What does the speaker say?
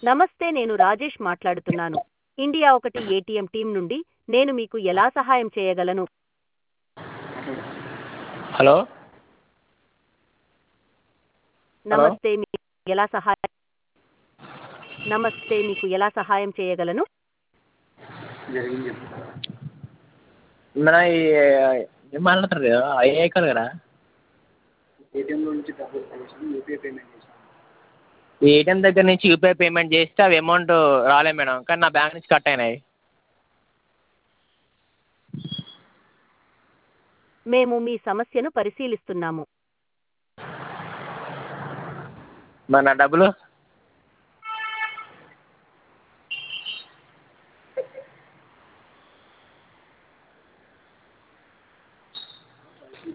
నమస్తే నేను రాజేష్ మాట్లాడుతున్నాను ఇండియా ఒకటి ఏటీఎం టీం నుండి నేను మీకు ఎలా సహాయం చేయగలను హలో నమస్తే మీకు ఎలా సహాయం నమస్తే మీకు ఎలా సహాయం చేయగలను మన ఈ ఏం మాట్లాడతారు కదా ఐఏ కాదు కదా ఏటీఎంలో నుంచి డబ్బులు తీసి యూపీఐ పేమెంట్ చేశాను ఈ ఏటీఎం దగ్గర నుంచి యూపీఐ పేమెంట్ చేస్తే అవి అమౌంట్ రాలేదు మేడం కానీ నా బ్యాంక్ నుంచి కట్ అయినాయి మేము మీ సమస్యను పరిశీలిస్తున్నాము మరి నా డబ్బులు